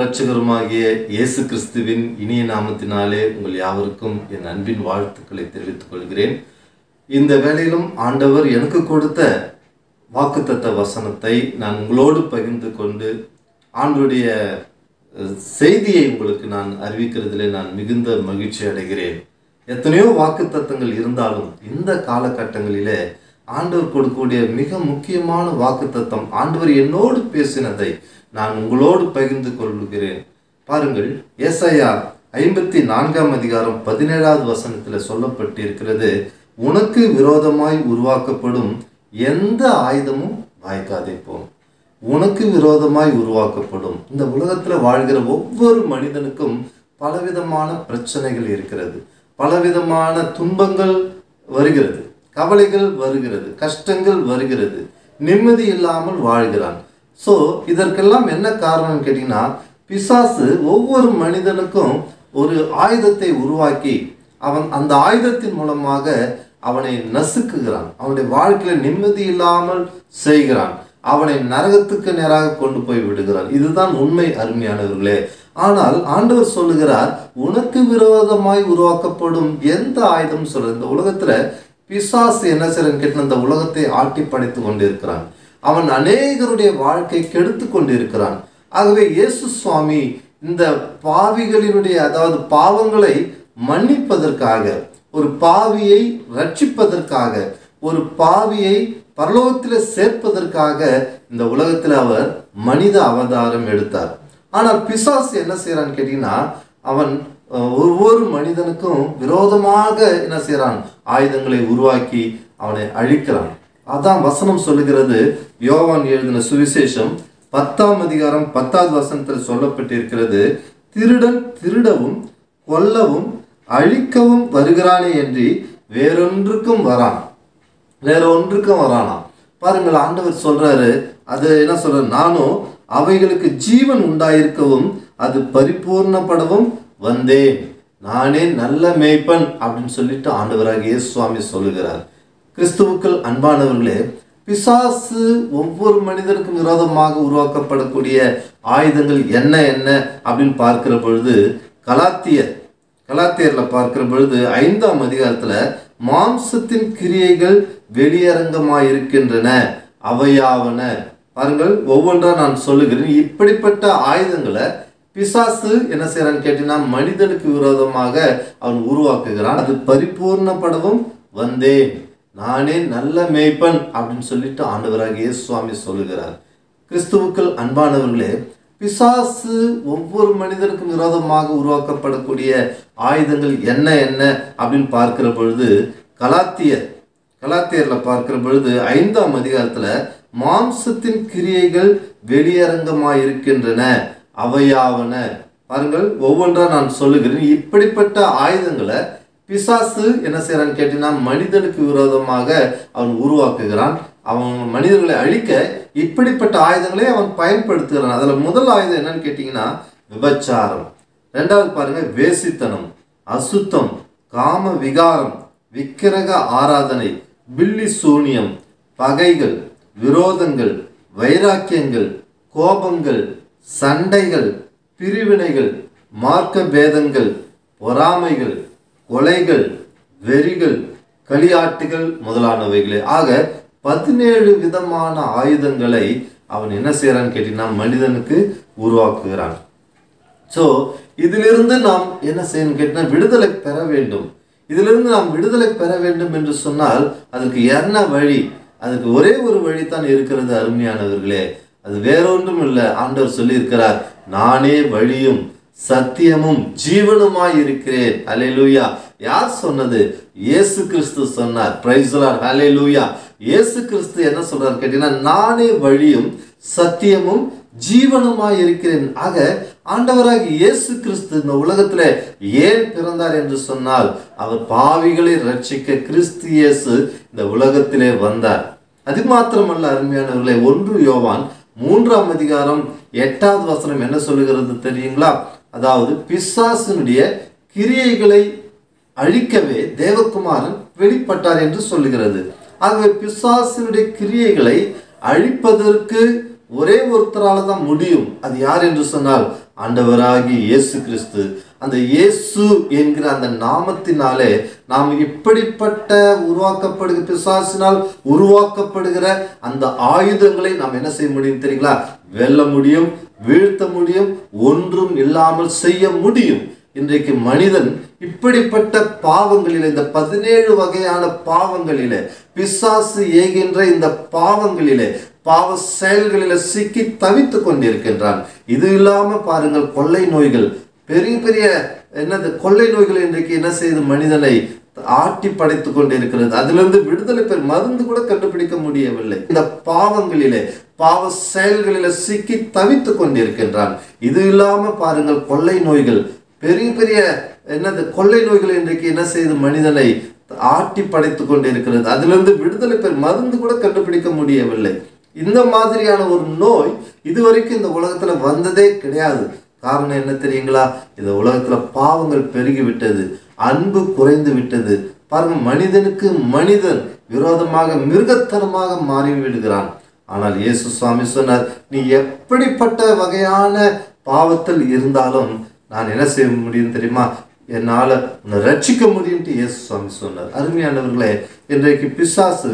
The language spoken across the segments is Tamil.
இரட்சகருமாகிய இயேசு கிறிஸ்துவின் இனிய நாமத்தினாலே உங்கள் யாவருக்கும் என் அன்பின் வாழ்த்துக்களை தெரிவித்துக் கொள்கிறேன் இந்த வேளையிலும் ஆண்டவர் எனக்கு கொடுத்த வாக்குத்தத்த வசனத்தை நான் உங்களோடு பகிர்ந்து கொண்டு ஆண்டுடைய அஹ், செய்தியை உங்களுக்கு நான் அறிவிக்கிறதிலே நான் மிகுந்த மகிழ்ச்சி அடைகிறேன் எத்தனையோ வாக்குத்தத்தங்கள் இருந்தாலும் இந்த காலகட்டங்களிலே ஆண்டவர் கொடுக்கக்கூடிய மிக முக்கியமான வாக்குத்தத்தம் ஆண்டவர் என்னோடு பேசினதை நான் உங்களோடு பகிர்ந்து கொள்கிறேன் பாருங்கள் ஏசாயா ஐம்பத்தி நான்காம் அதிகாரம் பதினேழாவது வசனத்தில் சொல்லப்பட்டிருக்கிறது உனக்கு விரோதமாய் உருவாக்கப்படும் எந்த ஆயுதமும் வாய்க்காதே போம் உனக்கு விரோதமாய் உருவாக்கப்படும் இந்த உலகத்துல வாழ்கிற ஒவ்வொரு மனிதனுக்கும் பலவிதமான பிரச்சனைகள் இருக்கிறது பலவிதமான துன்பங்கள் வருகிறது கவலைகள் வருகிறது கஷ்டங்கள் வருகிறது நிம்மதி இல்லாமல் வாழ்கிறான் ஸோ இதற்கெல்லாம் என்ன காரணம் கேட்டீங்கன்னா பிசாசு ஒவ்வொரு மனிதனுக்கும் ஒரு ஆயுதத்தை உருவாக்கி அவன் அந்த ஆயுதத்தின் மூலமாக அவனை நசுக்குகிறான் அவனுடைய வாழ்க்கையில நிம்மதி இல்லாமல் செய்கிறான் அவனை நரகத்துக்கு நேராக கொண்டு போய் விடுகிறான் இதுதான் உண்மை அருமையானவர்களே ஆனால் ஆண்டவர் சொல்லுகிறார் உனக்கு விரோதமாய் உருவாக்கப்படும் எந்த ஆயுதம் சொல்ற இந்த உலகத்துல பிசாசு என்ன செய்யறன்னு கேட்டு இந்த உலகத்தை ஆட்டி படைத்து கொண்டிருக்கிறான் அவன் அநேகருடைய வாழ்க்கை கெடுத்து கொண்டிருக்கிறான் ஆகவே இயேசு சுவாமி இந்த பாவிகளினுடைய அதாவது பாவங்களை மன்னிப்பதற்காக ஒரு பாவியை ரட்சிப்பதற்காக ஒரு பாவியை பரலோகத்தில் சேர்ப்பதற்காக இந்த உலகத்தில் அவர் மனித அவதாரம் எடுத்தார் ஆனால் பிசாசு என்ன செய்யறான்னு கேட்டீங்கன்னா அவன் அஹ், ஒவ்வொரு மனிதனுக்கும் விரோதமாக என்ன செய்யறான் ஆயுதங்களை உருவாக்கி அவனை அழிக்கிறான் அதான் வசனம் சொல்லுகிறது யோவான் எழுதின சுவிசேஷம் பத்தாம் அதிகாரம் பத்தாவது வசனத்தில் சொல்லப்பட்டிருக்கிறது திருடன் திருடவும் கொல்லவும் அழிக்கவும் வருகிறானே என்று வேறொன்றுக்கும் வரான் வேற ஒன்றுக்கும் வரானாம் பாருங்கள் ஆண்டவர் சொல்றாரு அது என்ன சொல்றாரு நானும் அவைகளுக்கு ஜீவன் உண்டாயிருக்கவும் அது பரிபூர்ணப்படவும் வந்தேன் நானே நல்ல மேய்ப்பன் அப்படின்னு சொல்லிட்டு ஆண்டவராக இயேசு சுவாமி சொல்லுகிறார் கிறிஸ்துவுக்கள் அன்பானவர்களே பிசாசு ஒவ்வொரு மனிதனுக்கும் விரோதமாக உருவாக்கப்படக்கூடிய ஆயுதங்கள் என்ன என்ன அப்படின்னு பார்க்கிற பொழுது கலாத்தியர் கலாத்தியர்ல பார்க்கிற பொழுது ஐந்தாம் அதிகாரத்துல மாம்சத்தின் கிரியைகள் வெளியரங்கமாயிருக்கின்றன அவையாவன பாருங்கள் ஒவ்வொன்றா நான் சொல்லுகிறேன் இப்படிப்பட்ட ஆயுதங்களை பிசாசு என்ன செய்யறான்னு கேட்டீங்கன்னா மனிதனுக்கு விரோதமாக அவன் உருவாக்குகிறான் அது பரிபூர்ணப்படவும் வந்தேன் நானே நல்ல மேய்ப்பன் அப்படின்னு சொல்லிட்டு ஆண்டவராக இயேசு சுவாமி சொல்லுகிறார் கிறிஸ்துவுக்கள் அன்பானவர்களே பிசாசு ஒவ்வொரு மனிதனுக்கும் விரோதமாக உருவாக்கப்படக்கூடிய ஆயுதங்கள் என்ன என்ன அப்படின்னு பார்க்கிற பொழுது கலாத்தியர் கலாத்தியர்ல பார்க்கிற பொழுது ஐந்தாம் அதிகாரத்துல மாம்சத்தின் கிரியைகள் வெளியரங்கமாயிருக்கின்றன அவையாவன பாருங்கள் ஒவ்வொன்றா நான் சொல்லுகிறேன் இப்படிப்பட்ட ஆயுதங்களை பிசாசு என்ன செய்யறான்னு கேட்டீங்கன்னா மனிதனுக்கு விரோதமாக அவன் உருவாக்குகிறான் அவன் மனிதர்களை அழிக்க இப்படிப்பட்ட ஆயுதங்களை அவன் பயன்படுத்துகிறான் அதுல முதல் ஆயுதம் என்னன்னு கேட்டீங்கன்னா விபச்சாரம் ரெண்டாவது பாருங்க வேசித்தனம் அசுத்தம் காம விகாரம் விக்கிரக ஆராதனை பில்லி சூனியம் பகைகள் விரோதங்கள் வைராக்கியங்கள் கோபங்கள் சண்டைகள் பிரிவினைகள் மார்க்க பேதங்கள் பொறாமைகள் கொலைகள் வெறிகள் களியாட்டுகள் முதலானவைகளே ஆக பதினேழு விதமான ஆயுதங்களை அவன் என்ன செய்யறான்னு கேட்டீங்கன்னா மனிதனுக்கு உருவாக்குகிறான் ஸோ இதிலிருந்து நாம் என்ன செய்யணும் கேட்டால் விடுதலை பெற வேண்டும் இதிலிருந்து நாம் விடுதலை பெற வேண்டும் என்று சொன்னால் அதற்கு என்ன வழி அதுக்கு ஒரே ஒரு வழி தான் இருக்கிறது அருமையானவர்களே அது வேறொன்றும் இல்லை ஆண்டவர் சொல்லியிருக்கிறார் நானே வழியும் சத்தியமும் ஜீவனுமாய் இருக்கிறேன் அலையலூயா யார் சொன்னது இயேசு கிறிஸ்து சொன்னார் பிரைஸ்லார் ஹalleluya இயேசு கிறிஸ்து என்ன சொல்றார் கேட்டீங்கன்னா நானே வழியும் சத்தியமும் ஜீவனுமாய் இருக்கிறேன் ஆக ஆண்டவராக இயேசு கிறிஸ்து இந்த உலகத்துல ஏன் பிறந்தார் என்று சொன்னால் அவர் பாவிகளை ரட்சிக்க கிறிஸ்து இயேசு இந்த உலகத்திலே வந்தார் அது மாத்திரமல்ல அருமையானவர்களே ஒன்று யோவான் மூன்றாம் அதிகாரம் எட்டாவது வசனம் என்ன சொல்லுகிறது தெரியுங்களா அதாவது பிசாசினுடைய கிரியைகளை அழிக்கவே தேவகுமாரன் வெளிப்பட்டார் என்று சொல்லுகிறது ஆகவே பிசாசினுடைய கிரியைகளை அழிப்பதற்கு ஒரே ஒருத்தரால தான் முடியும் அது யார் என்று சொன்னால் ஆண்டவராகி இயேசு கிறிஸ்து அந்த இயேசு என்கிற அந்த நாமத்தினாலே நாம் இப்படிப்பட்ட உருவாக்கப்படுகிற பிசாசினால் உருவாக்கப்படுகிற அந்த ஆயுதங்களை நாம் என்ன செய்ய முடியும் தெரியுங்களா வெல்ல முடியும் வீழ்த்த முடியும் ஒன்றும் இல்லாமல் செய்ய முடியும் இன்றைக்கு மனிதன் இப்படிப்பட்ட பாவங்களிலே இந்த பதினேழு வகையான பாவங்களிலே பிசாசு ஏகின்ற இந்த பாவங்களிலே பாவ செயல்களில சிக்கி தவித்து கொண்டிருக்கின்றான் இது இல்லாம பாருங்கள் கொள்ளை நோய்கள் பெரிய பெரிய என்னது கொள்ளை நோய்கள் இன்றைக்கு என்ன செய்து மனிதனை ஆட்டி படைத்து கொண்டிருக்கிறது அதிலிருந்து விடுதலை பெற மருந்து கூட கண்டுபிடிக்க முடியவில்லை இந்த பாவங்களிலே பாவ செயல்களில சிக்கி தவித்து கொண்டிருக்கின்றான் இது இல்லாம பாருங்கள் கொள்ளை நோய்கள் பெரிய பெரிய என்னது கொள்ளை நோய்கள் இன்றைக்கு என்ன செய்து மனிதனை ஆட்டி படைத்து கொண்டிருக்கிறது அதிலிருந்து விடுதலை பெற மருந்து கூட கண்டுபிடிக்க முடியவில்லை இந்த மாதிரியான ஒரு நோய் இதுவரைக்கும் இந்த உலகத்துல வந்ததே கிடையாது காரணம் என்ன தெரியுங்களா இந்த உலகத்துல பாவங்கள் பெருகி விட்டது அன்பு குறைந்து விட்டது பாருங்க மனிதனுக்கு மனிதன் விரோதமாக மிருகத்தனமாக மாறி விடுகிறான் ஆனால் இயேசு சுவாமி சொன்னார் நீ எப்படிப்பட்ட வகையான பாவத்தில் இருந்தாலும் நான் என்ன செய்ய முடியும் தெரியுமா என்னால் உன்னை ரட்சிக்க முடியும்ட்டு இயேசு சுவாமி சொன்னார் அருமையானவர்களே இன்றைக்கு பிசாசு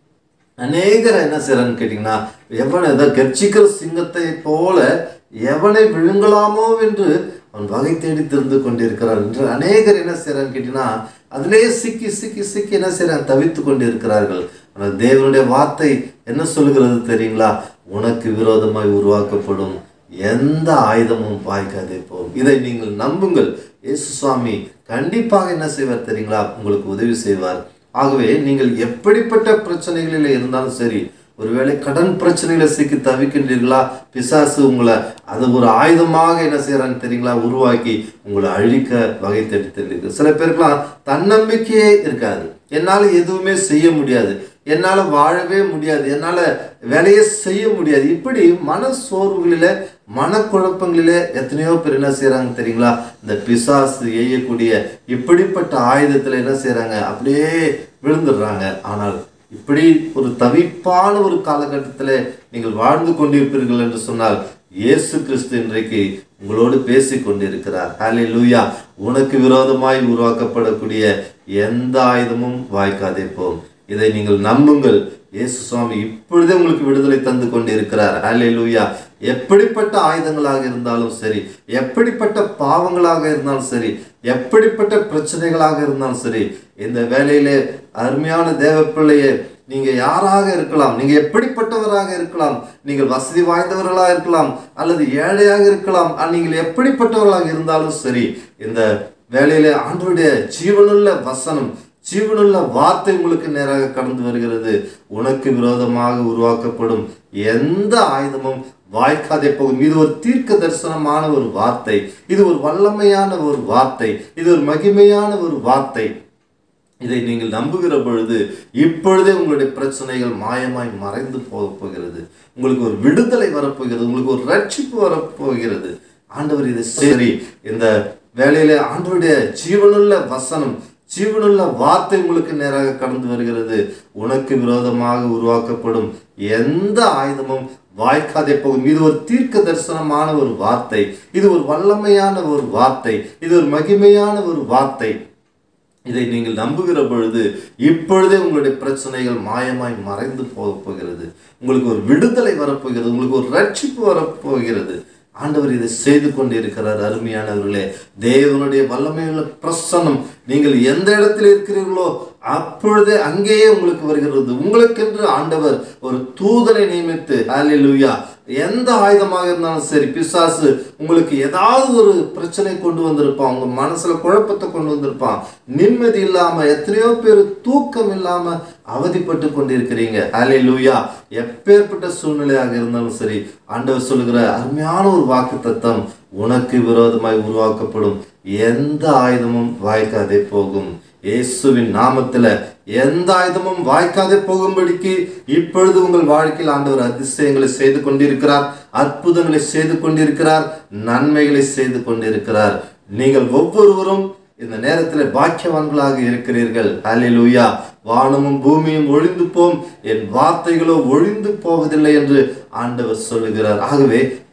அநேகர் என்ன செய்யறான்னு கேட்டிங்கன்னா எவனை ஏதோ கர்ச்சிக்கிற சிங்கத்தை போல எவனை விழுங்கலாமோ என்று அவன் வகை தேடி திருந்து கொண்டிருக்கிறார் என்று அநேகர் என்ன செய்யறான்னு கேட்டீங்கன்னா அதிலே சிக்கி சிக்கி சிக்கி என்ன செய்யறாங்க தவித்து கொண்டு இருக்கிறார்கள் ஆனால் தேவனுடைய வார்த்தை என்ன சொல்லுகிறது தெரியுங்களா உனக்கு விரோதமாய் உருவாக்கப்படும் எந்த ஆயுதமும் வாய்க்காதே போகும் இதை நீங்கள் நம்புங்கள் இயேசு சுவாமி கண்டிப்பாக என்ன செய்வார் தெரியுங்களா உங்களுக்கு உதவி செய்வார் ஆகவே நீங்கள் எப்படிப்பட்ட பிரச்சனைகளில் இருந்தாலும் சரி ஒருவேளை கடன் பிரச்சனையில சிக்கி தவிக்கின்றீர்களா பிசாசு உங்களை அது ஒரு ஆயுதமாக என்ன செய்யறான்னு தெரியுங்களா உருவாக்கி உங்களை அழிக்க வகை தேடி சில பேருக்குலாம் தன்னம்பிக்கையே இருக்காது என்னால் எதுவுமே செய்ய முடியாது என்னால் வாழவே முடியாது என்னால் வேலையை செய்ய முடியாது இப்படி மன சோர்வுகளில மனக்குழப்பங்களிலே எத்தனையோ பேர் என்ன செய்கிறாங்க தெரியுங்களா இந்த பிசாசு எய்யக்கூடிய இப்படிப்பட்ட ஆயுதத்தில் என்ன செய்கிறாங்க அப்படியே விழுந்துடுறாங்க ஆனால் இப்படி ஒரு தவிப்பான ஒரு காலகட்டத்தில் நீங்கள் வாழ்ந்து கொண்டிருப்பீர்கள் என்று சொன்னால் இயேசு கிறிஸ்து இன்றைக்கு உங்களோடு பேசி கொண்டிருக்கிறார் ஹாலே லூயா உனக்கு விரோதமாய் உருவாக்கப்படக்கூடிய எந்த ஆயுதமும் வாய்க்காதே போம் இதை நீங்கள் நம்புங்கள் இயேசு சுவாமி இப்பொழுதே உங்களுக்கு விடுதலை தந்து கொண்டிருக்கிறார் ஹாலே லூயா எப்படிப்பட்ட ஆயுதங்களாக இருந்தாலும் சரி எப்படிப்பட்ட பாவங்களாக இருந்தாலும் சரி எப்படிப்பட்ட பிரச்சனைகளாக இருந்தாலும் சரி இந்த வேலையிலே அருமையான தேவ பிள்ளையே நீங்க யாராக இருக்கலாம் நீங்க எப்படிப்பட்டவராக இருக்கலாம் நீங்கள் வசதி வாய்ந்தவர்களாக இருக்கலாம் அல்லது ஏழையாக இருக்கலாம் நீங்கள் எப்படிப்பட்டவர்களாக இருந்தாலும் சரி இந்த வேலையிலே ஆண்டவருடைய ஜீவனுள்ள வசனம் ஜீவனுள்ள வார்த்தை உங்களுக்கு நேராக கடந்து வருகிறது உனக்கு விரோதமாக உருவாக்கப்படும் எந்த ஆயுதமும் வாய்க்காதே போகும் இது ஒரு தீர்க்க தரிசனமான ஒரு வார்த்தை இது ஒரு வல்லமையான ஒரு வார்த்தை இது ஒரு மகிமையான ஒரு வார்த்தை இதை நீங்கள் நம்புகிற பொழுது இப்பொழுதே உங்களுடைய பிரச்சனைகள் மாயமாய் மறைந்து போக போகிறது உங்களுக்கு ஒரு விடுதலை வரப்போகிறது உங்களுக்கு ஒரு ரட்சிப்பு வரப்போகிறது ஆண்டவர் இது சரி இந்த வேலையில ஆண்டவருடைய ஜீவனுள்ள வசனம் ஜீவனுள்ள வார்த்தை உங்களுக்கு நேராக கடந்து வருகிறது உனக்கு விரோதமாக உருவாக்கப்படும் எந்த ஆயுதமும் வாய்க்காதே போகும் இது ஒரு தீர்க்க தரிசனமான ஒரு வார்த்தை இது ஒரு வல்லமையான ஒரு வார்த்தை இது ஒரு மகிமையான ஒரு வார்த்தை இதை நீங்கள் நம்புகிற பொழுது இப்பொழுதே உங்களுடைய பிரச்சனைகள் மாயமாய் மறைந்து போக போகிறது உங்களுக்கு ஒரு விடுதலை வரப்போகிறது உங்களுக்கு ஒரு ரட்சிப்பு வரப்போகிறது ஆண்டவர் இதை செய்து கொண்டு இருக்கிறார் அருமையானவர்களே தேவனுடைய வல்லமையுள்ள பிரசன்னம் நீங்கள் எந்த இடத்தில் இருக்கிறீர்களோ அப்பொழுதே அங்கேயே உங்களுக்கு வருகிறது உங்களுக்கென்று ஆண்டவர் ஒரு தூதனை நியமித்து ஹalleluya எந்த ஆயுதமாக இருந்தாலும் சரி பிசாசு உங்களுக்கு ஏதாவது ஒரு பிரச்சனை கொண்டு வந்திருப்பான் உங்க மனசுல குழப்பத்தை கொண்டு வந்திருப்பான் நிம்மதி இல்லாம எத்தனையோ பேர் தூக்கம் இல்லாம அவதிப்பட்டு கொண்டிருக்கிறீங்க ஹalleluya எப்பேற்பட்ட சூழ்நிலையாக இருந்தாலும் சரி ஆண்டவர் சொல்லுகிற அருமையான ஒரு வாக்கு தத்தம் உனக்கு விரோதமாய் உருவாக்கப்படும் எந்த ஆயுதமும் வாய்க்காதே போகும் இயேசுவின் நாமத்துல எந்த ஆயுதமும் வாய்க்காதே போகும்படிக்கு இப்பொழுது உங்கள் வாழ்க்கையில் ஆண்டவர் அதிசயங்களை செய்து கொண்டிருக்கிறார் அற்புதங்களை செய்து கொண்டிருக்கிறார் நன்மைகளை செய்து கொண்டிருக்கிறார் நீங்கள் ஒவ்வொருவரும் இந்த நேரத்தில் பாக்கியவான்களாக இருக்கிறீர்கள் ஹalleluya வானமும் பூமியும் ஒழிந்து போம் என் வார்த்தைகளோ ஒழிந்து போவதில்லை என்று ஆண்டவர் சொல்லுகிறார் ஆகவே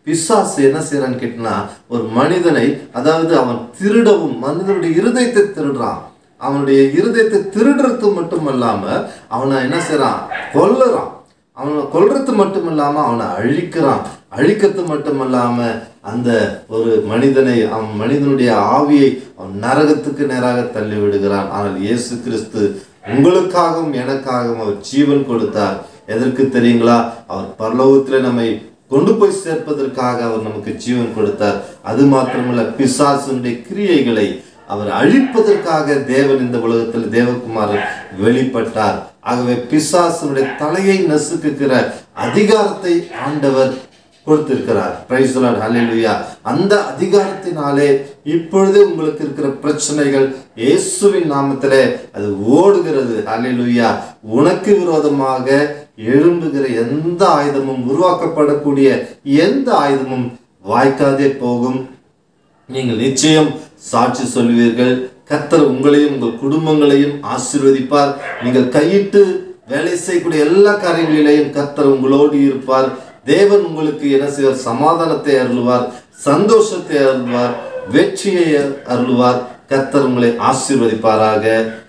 பிசாசு என்ன செய்யறான்னு கேட்டினா ஒரு மனிதனை அதாவது அவன் திருடவும் மனிதனுடைய இருதயத்தை திருடுறான் அவனுடைய இருதயத்தை திருடுறது மட்டும் இல்லாம அவனை என்ன செய்றான் கொல்லுறான் அவனை கொல்றது மட்டும் இல்லாம அவனை அழிக்கிறான் அழிக்கிறது மட்டும் இல்லாம அந்த ஒரு மனிதனை அவன் மனிதனுடைய ஆவியை அவன் நரகத்துக்கு நேராக தள்ளி விடுகிறான் ஆனால் இயேசு கிறிஸ்து உங்களுக்காகவும் எனக்காகவும் அவர் ஜீவன் கொடுத்தார் எதற்கு தெரியுங்களா அவர் பரலோகத்தில் நம்மை கொண்டு போய் சேர்ப்பதற்காக அவர் நமக்கு ஜீவன் கொடுத்தார் அது மாத்திரமல்ல பிசாசுடைய கிரியைகளை அவர் அழிப்பதற்காக தேவன் இந்த உலகத்தில் தேவகுமாரன் வெளிப்பட்டார் ஆகவே பிசாசனுடைய தலையை நசுக்குகிற அதிகாரத்தை ஆண்டவர் கொடுத்திருக்கிறார் பிரைஸ் ஹalleluya அந்த அதிகாரத்தினாலே இப்பொழுது உங்களுக்கு இருக்கிற பிரச்சனைகள் இயேசுவின் நாமத்திலே அது ஓடுகிறது ஹalleluya உனக்கு விரோதமாக எழும்புகிற எந்த ஆயுதமும் உருவாக்கப்படக்கூடிய எந்த ஆயுதமும் வாய்க்காதே போகும் நீங்கள் நிச்சயம் சாட்சி சொல்வீர்கள் கர்த்தர் உங்களையும் உங்கள் குடும்பங்களையும் ஆசீர்வதிப்பார் நீங்கள் கையிட்டு வேலை செய்யக்கூடிய எல்லா காரியங்களிலேயும் கர்த்தர் உங்களோடு இருப்பார் தேவன் உங்களுக்கு என்ன செய்வார் சமாதானத்தை அருள்வார் சந்தோஷத்தை அருள்வார் வெற்றியை அருள்வார் கர்த்தர் உங்களை ஆசீர்வதிப்பாராக